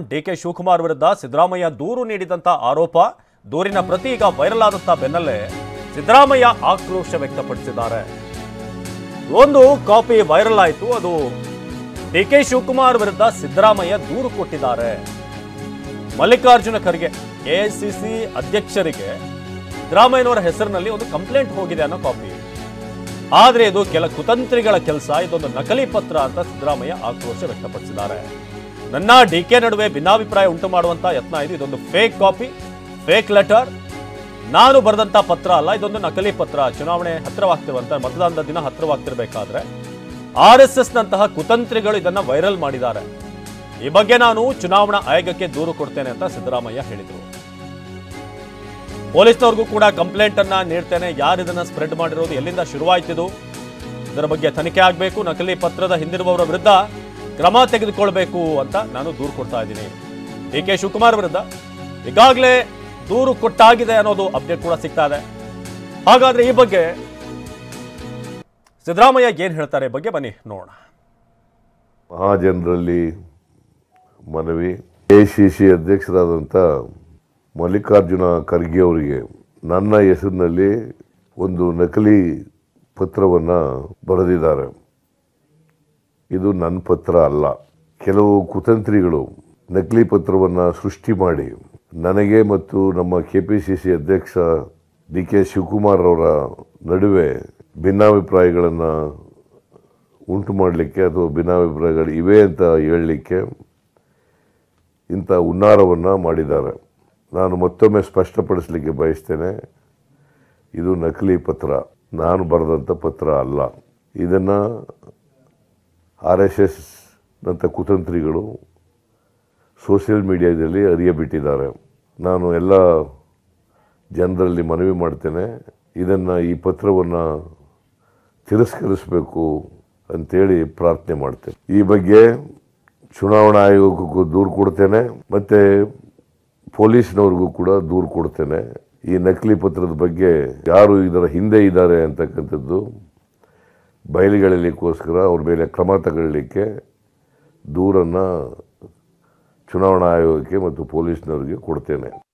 DK Shivakumar ವಿರುದ್ಧ ಸಿದ್ದರಾಮಯ್ಯ ದೂರು ನೀಡಿದಂತ ಆರೋಪ ದೂರಿನ ಪ್ರತಿ ಈಗ ವೈರಲ್ ಆದಂತ ಬೆನ್ನಲ್ಲೇ ಸಿದ್ದರಾಮಯ್ಯ ಆಕ್ರೋಶ ವ್ಯಕ್ತಪಡಿಸಿದ್ದಾರೆ ಒಂದು ಕಾಪಿ ವೈರಲ್ ಆಯಿತು ಅದು ಡಿಕೆ ಶಿವಕುಮಾರ್ ವಿರುದ್ಧ ಸಿದ್ದರಾಮಯ್ಯ ದೂರು ಕೊಟ್ಟಿದ್ದಾರೆ ಮಲ್ಲಿಕಾರ್ಜುನ ಖರ್ಗೆ ಎಐಸಿಸಿ ಅಧ್ಯಕ್ಷರಿಗೆ ಸಿದ್ದರಾಮಯ್ಯನವರ ಹೆಸರಿನಲ್ಲಿ ಒಂದು ಕಂಪ್ಲೇಂಟ್ ಹೋಗಿದೆ ಅನ್ನೋ ಕಾಪಿ ಆದ್ರೆ ಇದು ಕೆಲ ಕುತಂತ್ರಿಗಳ ಕೆಲಸ ಇದೊಂದು ನಕಲಿ ಪತ್ರ ಅಂತ ಸಿದ್ದರಾಮಯ್ಯ ಆಕ್ರೋಶ ವ್ಯಕ್ತಪಡಿಸಿದ್ದಾರೆ ನನ್ನ ಡಿಕೆ ನಡುವೆ ಭಿನ್ನಾಭಿಪ್ರಾಯ ಉಂಟು ಮಾಡುವಂತ ಯತ್ನ ಇದು ಇದೊಂದು ಫೇಕ್ ಕಾಪಿ ಫೇಕ್ ಲೆಟರ್ ನಾನು ಬರೆದಂತ ಪತ್ರ ಅಲ್ಲ ಇದೊಂದು ನಕಲಿ ಪತ್ರ ಚುನಾವಣೆ ಹತ್ತಿರವಾಗ್ತಿರುವಂತ ಮತದಾನದ ದಿನ ಹತ್ತಿರವಾಗ್ತಿರ್ಬೇಕಾದ್ರೆ ಆರ್ ಎಸ್ ಎಸ್ ನಂತಹ ಕುತಂತ್ರಿಗಳು ಇದನ್ನ ವೈರಲ್ ಮಾಡಿದ್ದಾರೆ ಈ ಬಗ್ಗೆ ನಾನು ಚುನಾವಣಾ ಆಯೋಗಕ್ಕೆ ದೂರು ಕೊಡ್ತೇನೆ ಅಂತ ಸಿದ್ದರಾಮಯ್ಯ ಹೇಳಿದರು ಪೊಲೀಸ್ನವ್ರಿಗೂ ಕೂಡ ಕಂಪ್ಲೇಂಟ್ ಅನ್ನ ನೀಡ್ತೇನೆ ಯಾರು ಇದನ್ನ ಸ್ಪ್ರೆಡ್ ಮಾಡಿರೋದು ಎಲ್ಲಿಂದ ಶುರುವಾಯ್ತಿದು ಇದರ ಬಗ್ಗೆ ತನಿಖೆ ಆಗಬೇಕು ನಕಲಿ ಪತ್ರದ ಹಿಂದಿರುವವರ ವಿರುದ್ಧ ಕ್ರಮ ತೆಗೆದುಕೊಳ್ಬೇಕು ಅಂತ ನಾನು ದೂರು ಕೊಡ್ತಾ ಇದ್ದೀನಿ ಡಿ ಕೆ ಶಿವಕುಮಾರ್ ವಿರುದ್ಧ ಈಗಾಗಲೇ ದೂರು ಕೊಟ್ಟಾಗಿದೆ ಅನ್ನೋದು ಅಪ್ಡೇಟ್ ಕೂಡ ಸಿಗ್ತಾ ಇದೆ ಹಾಗಾದ್ರೆ ಈ ಬಗ್ಗೆ ಸಿದ್ದರಾಮಯ್ಯ ಏನ್ ಹೇಳ್ತಾರೆ ಈ ಬಗ್ಗೆ ಬನ್ನಿ ನೋಡೋಣ ಮಹಾಜನರಲ್ಲಿ ಮನವಿ ಎ ಸಿ ಸಿ ಅಧ್ಯಕ್ಷರಾದಂಥ ಮಲ್ಲಿಕಾರ್ಜುನ ಖರ್ಗೆ ಅವರಿಗೆ ನನ್ನ ಹೆಸರಿನಲ್ಲಿ ಒಂದು ನಕಲಿ ಪತ್ರವನ್ನು ಬರೆದಿದ್ದಾರೆ ಇದು ನನ್ನ ಪತ್ರ ಅಲ್ಲ ಕೆಲವು ಕುತಂತ್ರಿಗಳು ನಕಲಿ ಪತ್ರವನ್ನು ಸೃಷ್ಟಿ ಮಾಡಿ ನನಗೆ ಮತ್ತು ನಮ್ಮ ಕೆ ಪಿ ಸಿ ಸಿ ಅಧ್ಯಕ್ಷ ಡಿ ಕೆ ಶಿವಕುಮಾರ್ ಅವರ ನಡುವೆ ಭಿನ್ನಾಭಿಪ್ರಾಯಗಳನ್ನು ಉಂಟು ಮಾಡಲಿಕ್ಕೆ ಅಥವಾ ಭಿನ್ನಾಭಿಪ್ರಾಯಗಳು ಇವೆ ಅಂತ ಹೇಳಲಿಕ್ಕೆ ಇಂಥ ಹುನ್ನಾರವನ್ನು ಮಾಡಿದ್ದಾರೆ ನಾನು ಮತ್ತೊಮ್ಮೆ ಸ್ಪಷ್ಟಪಡಿಸಲಿಕ್ಕೆ ಬಯಸ್ತೇನೆ ಇದು ನಕಲಿ ಪತ್ರ ನಾನು ಬರೆದಂಥ ಪತ್ರ ಅಲ್ಲ ಇದನ್ನು ಆರ್ ಎಸ್ ಎಸ್ ನಂಥ ಕುತಂತ್ರಿಗಳು ಸೋಷಿಯಲ್ ಮೀಡಿಯಾದಲ್ಲಿ ಅರಿಯಬಿಟ್ಟಿದ್ದಾರೆ ನಾನು ಎಲ್ಲ ಜನರಲ್ಲಿ ಮನವಿ ಮಾಡ್ತೇನೆ ಇದನ್ನು ಈ ಪತ್ರವನ್ನು ತಿರಸ್ಕರಿಸಬೇಕು ಅಂತೇಳಿ ಪ್ರಾರ್ಥನೆ ಮಾಡ್ತೇನೆ ಈ ಬಗ್ಗೆ ಚುನಾವಣಾ ಆಯೋಗಕ್ಕೂ ದೂರು ಕೊಡ್ತೇನೆ ಮತ್ತು ಪೊಲೀಸ್ನವ್ರಿಗೂ ಕೂಡ ದೂರು ಕೊಡ್ತೇನೆ ಈ ನಕಲಿ ಪತ್ರದ ಬಗ್ಗೆ ಯಾರು ಇದರ ಹಿಂದೆ ಇದ್ದಾರೆ ಅಂತಕ್ಕಂಥದ್ದು ಬಯಲಿಗೆಳಲಿಕ್ಕೋಸ್ಕರ ಅವ್ರ ಮೇಲೆ ಕ್ರಮ ತಗೊಳ್ಳಿಕ್ಕೆ ದೂರನ್ನು ಚುನಾವಣಾ ಆಯೋಗಕ್ಕೆ ಮತ್ತು ಪೊಲೀಸ್ನವರಿಗೆ ಕೊಡ್ತೇನೆ